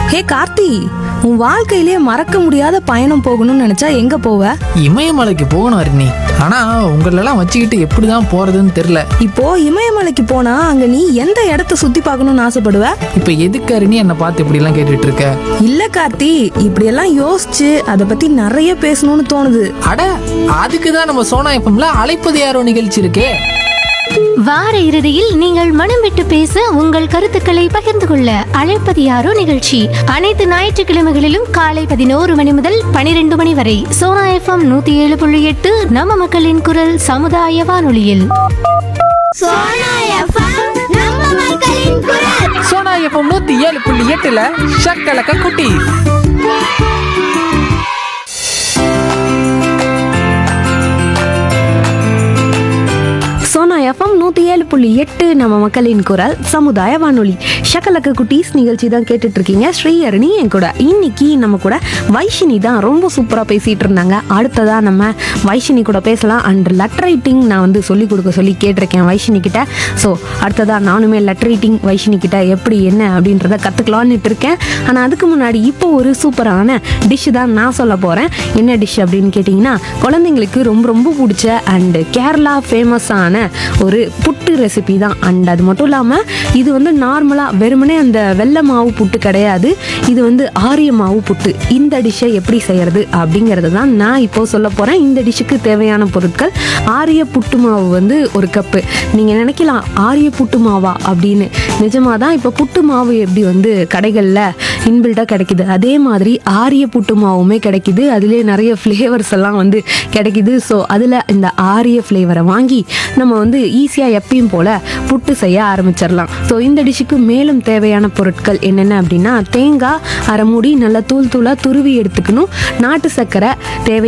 ஹே கார்த்தி உன் வாழ்க்கையிலேயே மறக்க முடியாத பயணம் போகணும்னு நினைச்சா எங்க போவ இமயமலைக்கு போகணும் அருணி ஆனா உங்களெல்லாம் வச்சுக்கிட்டு எப்படிதான் போறதுன்னு தெரியல இப்போ இமயமலைக்கு போனா அங்க நீ எந்த இடத்த சுத்தி பார்க்கணும்னு ஆசைப்படுவ இப்ப எதுக்கு அருணி என்னை பார்த்து இப்படி எல்லாம் கேட்டுட்டு இருக்க இல்ல கார்த்தி இப்படியெல்லாம் யோசிச்சு அதை பத்தி நிறைய பேசணும்னு தோணுது அட அதுக்கு தான் நம்ம சோனா எஃப்எம்ல அழைப்பது யாரோ நிகழ்ச்சி இருக்கே வார இறுதியில் நீங்கள் மனம் விட்டு பேச உங்கள் கருத்துக்களை பகிர்ந்து கொள்ள அழைப்பது யாரோ நிகழ்ச்சி அனைத்து ஞாயிற்றுக்கிழமைகளிலும் காலை பதினோரு மணி முதல் பனிரெண்டு மணி வரை சோனா எஃப்எம் நூத்தி ஏழு புள்ளி எட்டு நம்ம மக்களின் குரல் சமுதாய வானொலியில் சோனா எஃப்எம் நம்ம மக்களின் குரல் சோனா எஃப்எம் நூத்தி ஏழு புள்ளி எட்டுல ஷக்கலக்க குட்டி சோனா எஃப்எம் நூத்தி ஏழு புள்ளி எட்டு நம்ம மக்களின் குரல் சமுதாய வானொலி ஷக்கலக்க குட்டீஸ் நிகழ்ச்சி தான் கேட்டுட்டு இருக்கீங்க ஸ்ரீஹரணி என் கூட இன்னைக்கு நம்ம கூட வைஷினி தான் ரொம்ப சூப்பரா பேசிட்டு இருந்தாங்க அடுத்ததா நம்ம வைஷினி கூட பேசலாம் அண்ட் லெட்டர் ரைட்டிங் நான் வந்து சொல்லி கொடுக்க சொல்லி கேட்டிருக்கேன் வைஷினி கிட்ட ஸோ அடுத்ததா நானுமே லெட்டர் ரைட்டிங் வைஷினி கிட்ட எப்படி என்ன அப்படின்றத கத்துக்கலான்னு இருக்கேன் ஆனா அதுக்கு முன்னாடி இப்போ ஒரு சூப்பரான டிஷ் தான் நான் சொல்ல போறேன் என்ன டிஷ் அப்படின்னு கேட்டிங்கன்னா குழந்தைங்களுக்கு ரொம்ப ரொம்ப பிடிச்ச அண்ட் கேரளா ஃபேமஸான ஒரு புட்டு ரெசிபி தான் அண்ட் அது மட்டும் இல்லாமல் இது வந்து நார்மலாக வெறுமனே அந்த வெள்ளை மாவு புட்டு கிடையாது இது வந்து ஆரிய மாவு புட்டு இந்த டிஷ்ஷை எப்படி செய்யறது அப்படிங்கிறது தான் நான் இப்போ சொல்ல போகிறேன் இந்த டிஷ்ஷுக்கு தேவையான பொருட்கள் ஆரிய புட்டு மாவு வந்து ஒரு கப்பு நீங்கள் நினைக்கலாம் ஆரிய புட்டு மாவா அப்படின்னு நிஜமாக தான் இப்போ புட்டு மாவு எப்படி வந்து கடைகளில் இன்பில்டாக கிடைக்குது அதே மாதிரி ஆரிய புட்டு மாவுமே கிடைக்குது அதுலேயே நிறைய ஃப்ளேவர்ஸ் எல்லாம் வந்து கிடைக்குது ஸோ அதில் இந்த ஆரிய ஃப்ளேவரை வாங்கி நம்ம வந்து ஈஸியாக எப்பயும் போல் புட்டு செய்ய ஆரம்பிச்சிடலாம் ஸோ இந்த டிஷ்ஷுக்கு மேலும் தேவையான பொருட்கள் என்னென்ன அப்படின்னா தேங்காய் அரை மூடி நல்லா தூள் தூளாக துருவி எடுத்துக்கணும் நாட்டு சர்க்கரை தேவை